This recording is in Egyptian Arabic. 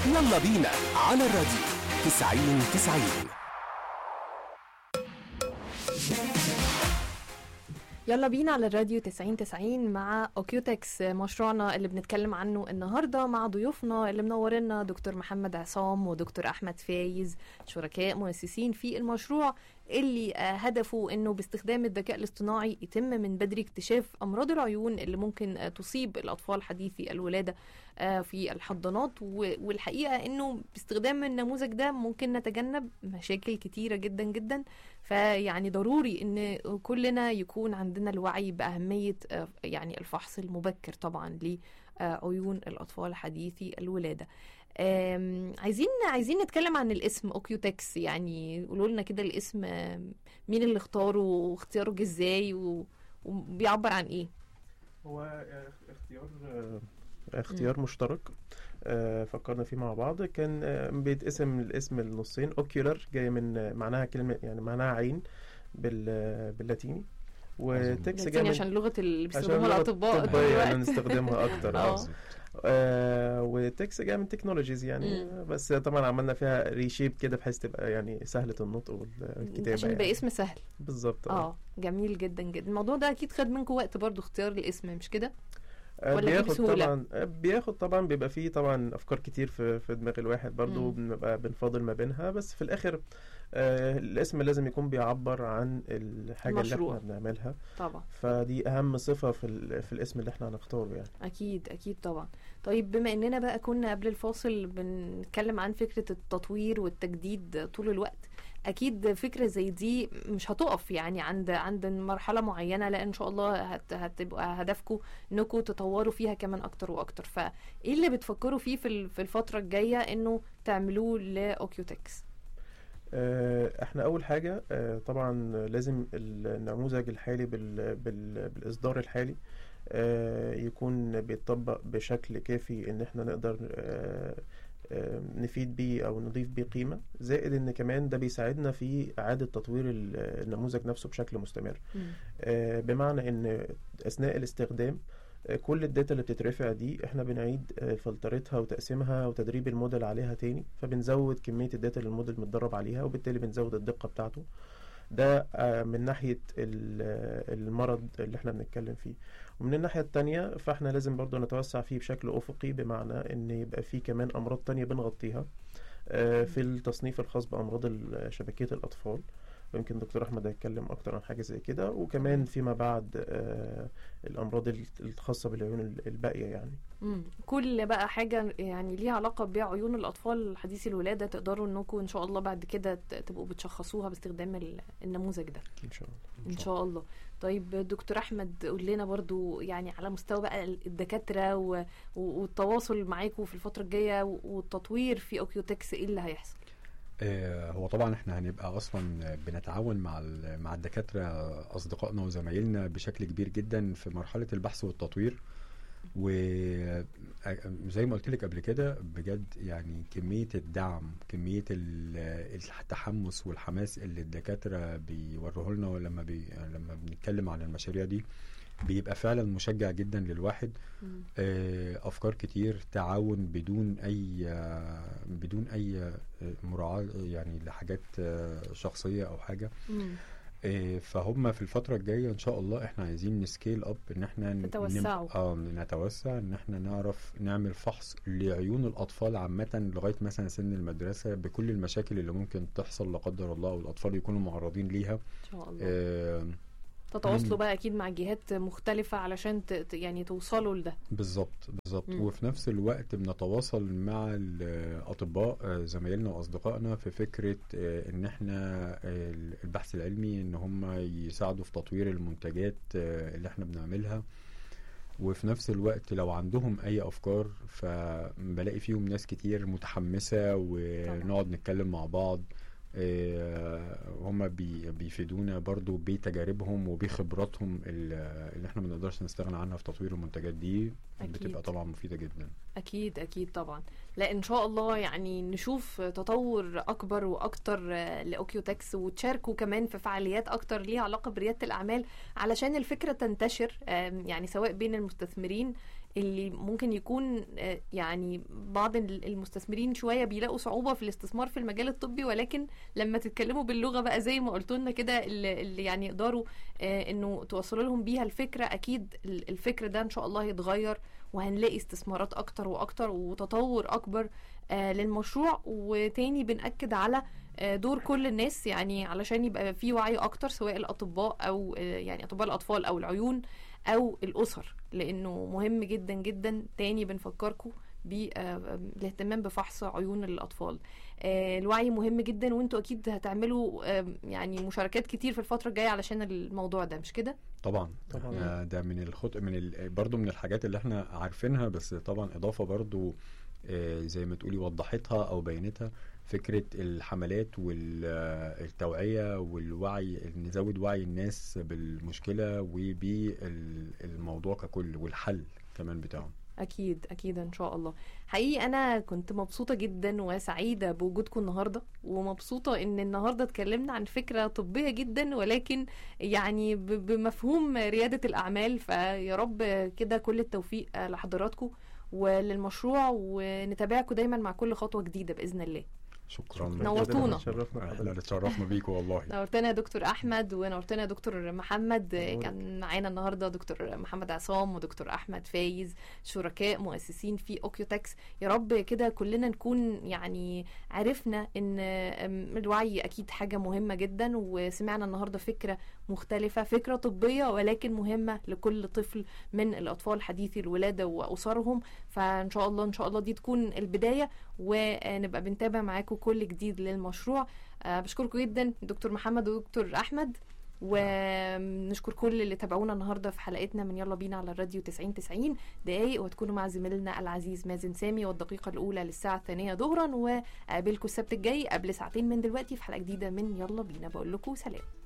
يلا بينا على الراديو 90 90 يلا بينا على الراديو 90 90 مع اوكيوتكس مشروعنا اللي بنتكلم عنه النهارده مع ضيوفنا اللي منورنا دكتور محمد عصام ودكتور احمد فايز شركاء مؤسسين في المشروع اللي آه، هدفه انه باستخدام الذكاء الاصطناعي يتم من بدري اكتشاف امراض العيون اللي ممكن آه، تصيب الاطفال حديثي الولاده آه، في الحضانات و- والحقيقه انه باستخدام النموذج ده ممكن نتجنب مشاكل كتيره جدا جدا فيعني ضروري ان كلنا يكون عندنا الوعي باهميه آه، يعني الفحص المبكر طبعا لعيون الاطفال حديثي الولاده آم، عايزين عايزين نتكلم عن الاسم اوكيوتكس يعني قولوا لنا كده الاسم آم، مين اللي اختاره واختياره جه ازاي و- وبيعبر عن ايه هو اختيار اختيار مشترك آه، فكرنا فيه مع بعض كان آه، بيتقسم الاسم النصين اوكيولار جاي من آه، معناها كلمة يعني معناها عين بال آه، باللاتيني وتكس جاي لاتيني من عشان لغه اللي عشان بيستخدموها اللغة الاطباء الطبية يعني دلوقتي نستخدمها اكتر آه. آه. آه وتكس جاي من تكنولوجيز يعني مم. بس طبعا عملنا فيها ريشيب كده بحيث تبقى يعني سهلة النطق والكتابة عشان يبقى يعني. اسم سهل بالظبط اه جميل جدا جدا الموضوع ده اكيد خد منكم وقت برضو اختيار الاسم مش كده آه، ولا دي بياخد بسهولة؟ طبعا آه، بياخد طبعا بيبقى فيه طبعا افكار كتير في في دماغ الواحد برضو مم. بنبقى بنفاضل ما بينها بس في الاخر آه الاسم لازم يكون بيعبر عن الحاجه المشروع. اللي احنا بنعملها طبعا فدي اهم صفه في ال- في الاسم اللي احنا هنختاره يعني اكيد اكيد طبعا طيب بما اننا بقى كنا قبل الفاصل بنتكلم عن فكره التطوير والتجديد طول الوقت اكيد فكره زي دي مش هتقف يعني عند عند مرحله معينه لا ان شاء الله هت هتبقى هدفكم انكم تطوروا فيها كمان اكتر واكتر فايه اللي بتفكروا فيه في ال- في الفتره الجايه انه تعملوه لاوكيوتكس آه، احنا اول حاجه آه، طبعا لازم النموذج الحالي بال بال بالاصدار الحالي آه، يكون بيتطبق بشكل كافي ان احنا نقدر آه، آه، نفيد بيه او نضيف بيه قيمه زائد ان كمان ده بيساعدنا في اعاده تطوير ال- النموذج نفسه بشكل مستمر آه، بمعنى ان اثناء الاستخدام آه، كل الداتا اللي بتترفع دي احنا بنعيد آه، فلترتها وتقسيمها وتدريب الموديل عليها تاني فبنزود كمية الداتا اللي الموديل متدرب عليها وبالتالي بنزود الدقة بتاعته ده آه، من ناحية ال- آه، المرض اللي احنا بنتكلم فيه ومن الناحية التانية فاحنا لازم برضو نتوسع فيه بشكل أفقي بمعنى ان يبقى فيه كمان أمراض تانية بنغطيها آه، في التصنيف الخاص بأمراض ال- شبكية الأطفال ويمكن دكتور احمد هيتكلم اكتر عن حاجه زي كده وكمان فيما بعد آه، الامراض ال- الخاصه بالعيون ال- الباقيه يعني مم. كل بقى حاجة يعني ليها علاقة بعيون الأطفال حديثي الولادة تقدروا انكم ان شاء الله بعد كده ت- تبقوا بتشخصوها باستخدام ال- النموذج ده ان شاء الله ان شاء الله طيب دكتور احمد قول لنا برضو يعني على مستوى بقى الدكاترة و... و- والتواصل معاكم في الفترة الجاية و- والتطوير في اوكيوتكس ايه اللي هيحصل آه، هو طبعا احنا هنبقى اصلا بنتعاون مع ال- مع الدكاتره اصدقائنا وزمايلنا بشكل كبير جدا في مرحله البحث والتطوير وزي ما قلت لك قبل كده بجد يعني كميه الدعم كميه ال- التحمس والحماس اللي الدكاتره بيوروه لنا لما بي لما بنتكلم عن المشاريع دي بيبقى فعلا مشجع جدا للواحد مم. آه، افكار كتير تعاون بدون اي آه، بدون اي آه، مراعاه يعني لحاجات آه، شخصيه او حاجه مم. آه، فهم في الفتره الجايه ان شاء الله احنا عايزين نسكيل اب ان احنا ن- تتوسعوا. نم- اه نتوسع ان احنا نعرف نعمل فحص لعيون الاطفال عامه لغايه مثلا سن المدرسه بكل المشاكل اللي ممكن تحصل لا قدر الله والاطفال يكونوا معرضين ليها ان شاء الله آه، تتواصلوا مم. بقى اكيد مع جهات مختلفة علشان ت... ت- يعني توصلوا لده بالظبط بالظبط مم. وفي نفس الوقت بنتواصل مع الاطباء آه، زمايلنا واصدقائنا في فكره آه، ان احنا آه، البحث العلمي ان هم يساعدوا في تطوير المنتجات آه، اللي احنا بنعملها وفي نفس الوقت لو عندهم اي افكار فبلاقي فيهم ناس كتير متحمسه ونقعد نتكلم مع بعض آه، هم بي بيفيدونا برضو بتجاربهم وبخبراتهم ال- اللي احنا ما نقدرش نستغنى عنها في تطوير المنتجات دي أكيد. بتبقى طبعا مفيده جدا اكيد اكيد طبعا لا ان شاء الله يعني نشوف تطور اكبر واكتر آه، لاوكيوتكس وتشاركوا كمان في فعاليات اكتر ليها علاقه برياده الاعمال علشان الفكره تنتشر آم، يعني سواء بين المستثمرين اللي ممكن يكون آه، يعني بعض ال- المستثمرين شويه بيلاقوا صعوبه في الاستثمار في المجال الطبي ولكن لما تتكلموا باللغه بقى زي ما قلت لنا كده اللي اللي يعني يقدروا آه، انه توصلوا لهم بيها الفكره اكيد ال- الفكر ده ان شاء الله هيتغير وهنلاقي استثمارات اكتر واكتر وتطور اكبر آه، للمشروع وتاني بنأكد على آه، دور كل الناس يعني علشان يبقى في وعي اكتر سواء الاطباء او آه، يعني اطباء الاطفال او العيون او الاسر لانه مهم جدا جدا تاني بنفكركم بالاهتمام بفحص عيون الاطفال آه، الوعي مهم جدا وانتوا اكيد هتعملوا آه، يعني مشاركات كتير في الفتره الجايه علشان الموضوع ده مش كده طبعا طبعا. آه، ده من الخط من ال... برضو من الحاجات اللي احنا عارفينها بس طبعا اضافه برضو آه، زي ما تقولي وضحتها او بينتها فكره الحملات والتوعيه والوعي نزود وعي الناس بالمشكله وبالموضوع ككل والحل كمان بتاعه اكيد اكيد ان شاء الله حقيقي انا كنت مبسوطه جدا وسعيده بوجودكم النهارده ومبسوطه ان النهارده اتكلمنا عن فكره طبيه جدا ولكن يعني ب- بمفهوم رياده الاعمال فيا رب كده كل التوفيق لحضراتكم وللمشروع ونتابعكم دايما مع كل خطوه جديده باذن الله شكرا نورتونا. شرفنا احنا بحضرتك. اللي اتشرفنا بيكم والله نورتنا يا دكتور احمد ونورتنا يا دكتور محمد نورك. كان معانا النهارده دكتور محمد عصام ودكتور احمد فايز شركاء مؤسسين في اوكيوتكس يا رب كده كلنا نكون يعني عرفنا ان أم، الوعي اكيد حاجه مهمه جدا وسمعنا النهارده فكره مختلفه فكره طبيه ولكن مهمه لكل طفل من الاطفال حديثي الولاده واسرهم فان شاء الله ان شاء الله دي تكون البدايه ونبقى بنتابع معاكم كل جديد للمشروع آه، بشكركم جدا دكتور محمد ودكتور احمد ونشكر كل اللي تابعونا النهارده في حلقتنا من يلا بينا على الراديو 90 90 دقايق وتكونوا مع زميلنا العزيز مازن سامي والدقيقه الاولى للساعه الثانيه ظهرا وقابلكم السبت الجاي قبل ساعتين من دلوقتي في حلقه جديده من يلا بينا بقول لكم سلام